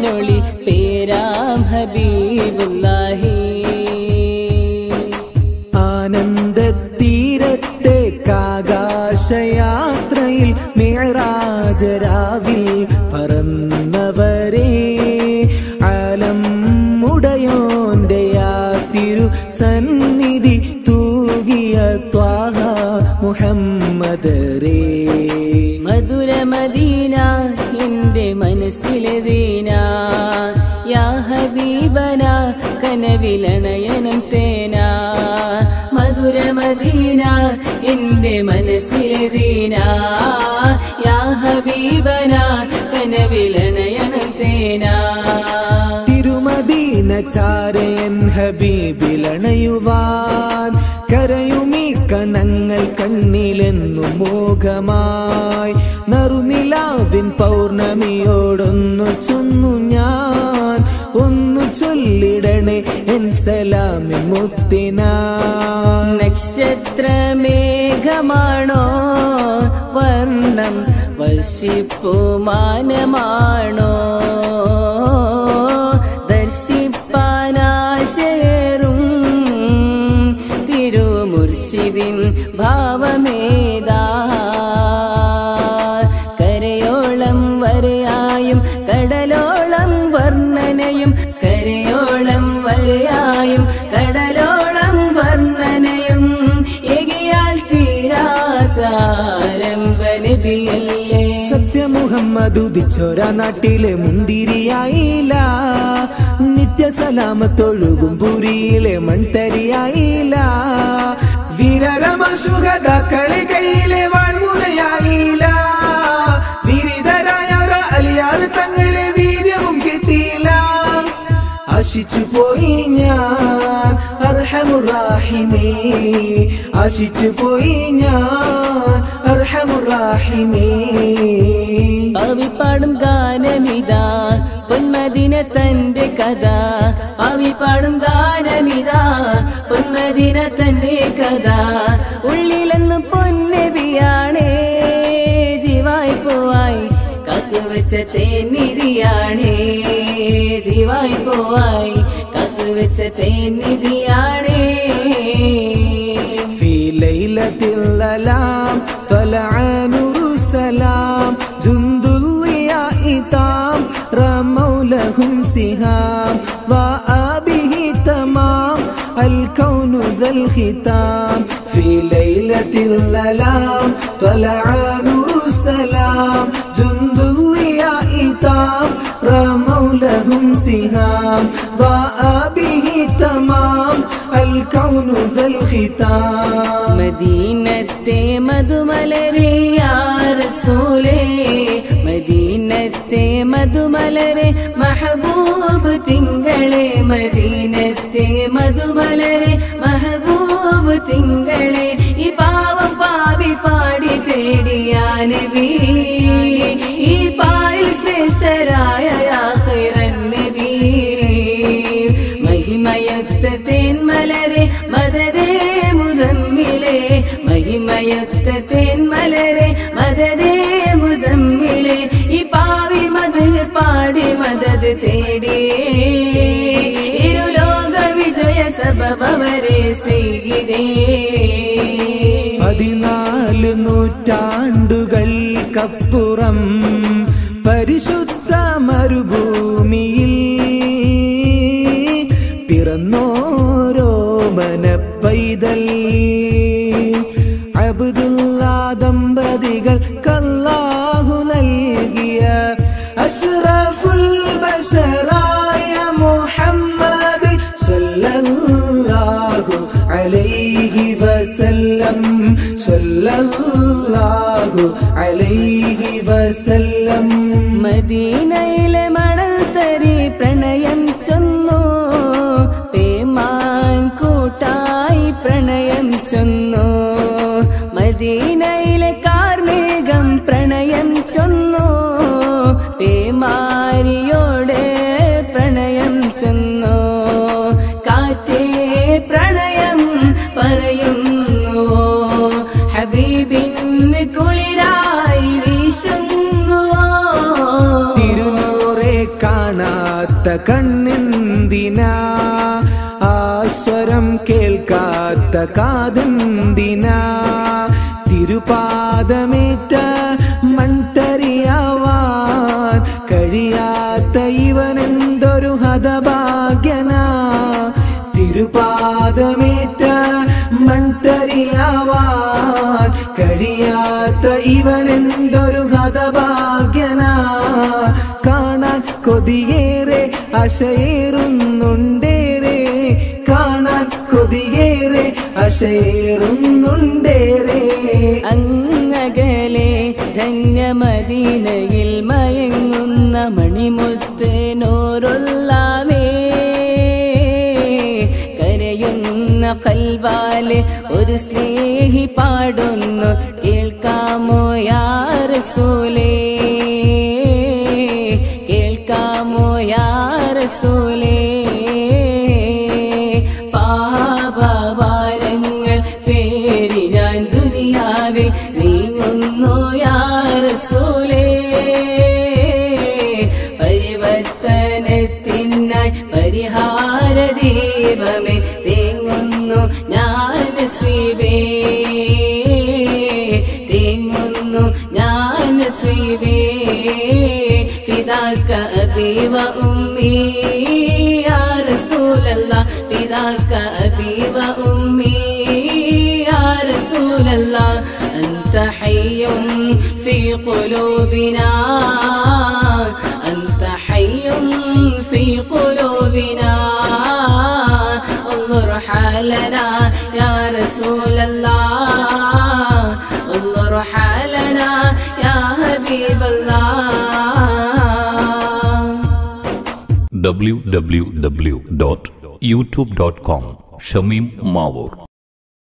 പാലൊളി പേരാം ഹബീബുല്ലാഹി ആനന്ദത്തീരത്തേക്കാകാശയാത്രയിൽ മേറാജരാവിൽ പറന്നവരെ ആലം മുടയോന്റെ ആ തിരു സന്നിധി തൂകിയ ത്വാഹ മുഹമ്മദരേ മധുര മദീന എന്റെ മനസ്സിലെ ദീന യാ ഹബീബന കനവിലണയനം തേന മധുര മദീന എന്റെ മനസ്സിലെ ദീന യാ ഹബീബന കനവിലണയനം തേന തിരുമദീന ചാരയൻ ഹബീബിലണയുവാൻ കരയുമീ കണങ്ങൾ കണ്ണിലെന്നു മോഹമായി നറുനിലാവിൻ പൗർണമിയോടൊന്നു ചൊന്നു ഞാൻ ഒന്നു ചൊല്ലിടണേ എൻ സലാമി മുത്തിനാൻ നക്ഷത്രമേഘമാണോ വർണ്ണം വർഷിപ്പുമാനമാണോ ദർശിപ്പാനാശേറും തിരുമുർഷിദിൻ ഭാവമേതാ കരയോളം വരയായും കടലോളം വർണ്ണനയും കരയോളം വരയായും കടലോളം വർണ്ണനയും എകിയാൽ തീരാത്ത ആരംഭനബിയല്ലേ സത്യമുഹമ്മദ് ഉദിച്ചോര നാട്ടിലെ മുന്തിരിയായില്ല നിത്യസലാമത്തൊഴുകും പുരിയിലെ മൺതരിയായില്ല വീരരമസുഖതാക്കളെ കയ്യിലെ വാൾമുനയായില്ല വിരിതരായ അലിയാർ തങ്ങളെ വീര്യവും കിട്ടിയില്ല ആശിച്ചു പോയി ഞാൻ അർഹമുറാഹിമേ ആശിച്ചു പോയി ഞാൻ അർഹമുറാഹിമേ പാവിപ്പാടും ഗാനമിതാ പൊന്മദിന തന്റെ കഥ പാവിപ്പാടും ഗാനമിതാ പൊന്മദിന തന്റെ കഥ ഉള്ളിലെന്ന് പൊന്നബിയാണേ ജീവായി പോവായി കാത്തുവെച്ച തേന്നിരിയാണേ ജീവായി പോവായി കാത്തുവെച്ച തേന്നിരിയാണേ في ليلة الظلام طلع نور السلام جند الضياء تام رموا لهم سهام ضاء به تمام الكون ذا الختام في ليلة الظلام طلع نور السلام جند الضياء تام رموا لهم سهام ضاء به تمام الكون ذا الختام മദീനത്തെ മധുമലരെ യാ റസൂലേ മദീനത്തെ മധുമലരെ മഹബൂബ് തിങ്കളെ മദീനത്തെ മധുമലരെ മഹബൂബ് തിങ്കളെ ഈ പാവം പാവി പാടി തേടിയാ നബി ഈ പാരിൽ ശ്രേഷ്ഠരായ യാ ഖൈറൻ നബി മഹിമയത്ത തേന്മലരെ മദരേ മുസമ്മിലെ മഹിമയത്ത തേന്മലരെ മദരേ മുസമ്മിലെ ഈ പാവി മത് പാടി മദത് തേടിയേ ഇരുലോക വിജയ സബവരെ ചെയ്തേ പതിനാല് നൂറ്റാണ്ടുകൾക്കപ്പുറം പരിശുദ്ധ മരുഭൂമിയിൽ പിറന്നോരോ മനപ്പൈതൽ അബ്ദുള്ള ദമ്പതികൾ കല്ലാഹു നൽകിയ അഷ്റഫുൽ ബശറായ മുഹമ്മദ് സല്ലല്ലാഹു അലൈഹി വസല്ലം സല്ലല്ലാഹു അലൈഹി വസല്ലം മദീനയിലെ മണൽ തരി പ്രണയം ചൊന്നു പേമാൻ കൂട്ടായി പ്രണയം ചൊന്നു മദീനയിലെ കാർമേഘം പ്രണയം ചൊന്നു പേമാരിയോട് പ്രണയം ചൊന്നു കാറ്റേ പ്രണയം പറയുന്നുവോ ഹബീബിന് കുളിരായി വീശുന്നുവോ തിരുനൂറെ കാ കാണാത്ത കണ്ണെന്തിനാ ആ സ്വരം കേൾക്കാത്ത കാതെന്തിനാ തിരുപാദമേറ്റ മൺതരിയാവാൻ കഴിയാത്ത ഇവനെന്തൊരു ഹതഭാഗ്യനാ തിരുപാദമേറ്റ മൺതരിയാവാൻ കഴിയാത്ത ഇവനെന്തൊരു ഹതഭാഗ്യനാ കാണാൻ കൊതിയേറെ അശയേറുന്നുണ്ടേറെ കാണാൻ കൊതിയേറെ അശയേറുന്നുണ്ടേറെ അങ്ങകലെ ധന്യമദീനയിൽ മയങ്ങുന്ന മണിമുത്ത് നോറുള്ളവേ കരയുന്ന കൽവാലെ ഒരു സ്നേഹി പാടുന്നു കേൾക്കാമോ യാറസൂലേ കേൾക്കാമോ യാറസൂലേ പാപഭാരങ്ങൾ പേരി ഞാൻ ദുനിയാവിൽ നീങ്ങുന്നു യാറസൂലേ പരിവർത്തനത്തിനായി പരിഹാര ദീപമേ തേങ്ങുന്നു ഞാൻ സ്വീവേ തേങ്ങുന്നു ഞാൻ സ്വീവേ ഫിദാക്ക അബി വ ഉമ്മി യാ റസൂലല്ലാ ഫിദാക്ക അബി വ ഉമ്മി യാ റസൂലല്ലാ أنت حي في قلوبنا أنت حي في قلوبنا انظر حالنا يا رسول الله انظر حالنا يا حبيب الله www.youtube.com ഷമീം മാവൂർ